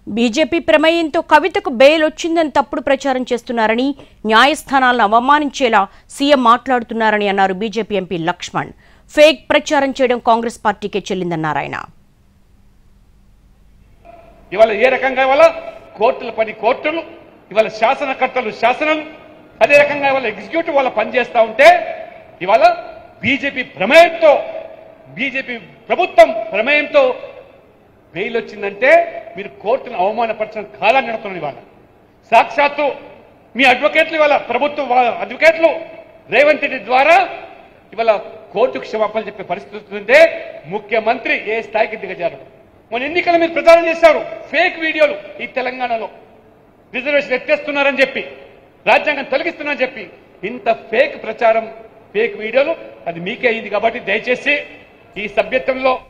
BJP ప్రమేయంతో కవితకు bail వచ్చిందని తప్పుడు ప్రచారం చేస్తున్నారని న్యాయస్థానాలను అవమానించేలా సీఎం మాట్లాడుతున్నారని అన్నారు బీజేపీ ఎంపీ లక్ష్మణ్ ఫేక్ ప్రచారం చేయడం కాంగ్రెస్ పార్టీకే చెల్లిందన్నారు ఆయన ఇవాళ ఏ రకంగా ఇవాళ కోర్టుల పని కోర్టులు ఇవాళ శాసనకర్తలు శాసనాలు అదే రకంగా ఇవాళ ఎగ్జిక్యూటివ్ వాళ్ళ పనిచేస్తా ఉంటే ఇవాళ బీజేపీ ప్రమేయంతో బీజేపీ ప్రభుత్వం ప్రమేయంతో బెయిల్ వచ్చిందంటే మీరు కోర్టును అవమానపరచడం కాలాన్ని నడుతున్నారు ఇవాళ సాక్షాత్తు మీ అడ్వకేట్లు ఇవాళ ప్రభుత్వం వా- అడ్వకేట్లు రేవంత్ రెడ్డి ద్వారా ఇవాళ కోర్టుకు క్షమాపణ చెప్పే పరిస్థితి వస్తుందంటే ముఖ్యమంత్రి ఏ స్థాయికి దిగజారు మన ఎన్నికలు మీరు ప్రచారం చేశారు ఫేక్ వీడియోలు ఈ తెలంగాణలో రిజర్వేషన్ ఎత్తేస్తున్నారని చెప్పి రాజ్యాంగం తొలగిస్తున్నారని చెప్పి ఇంత ఫేక్ ప్రచారం ఫేక్ వీడియోలు అది మీకే అయింది కాబట్టి దయచేసి ఈ సభ్యత్వంలో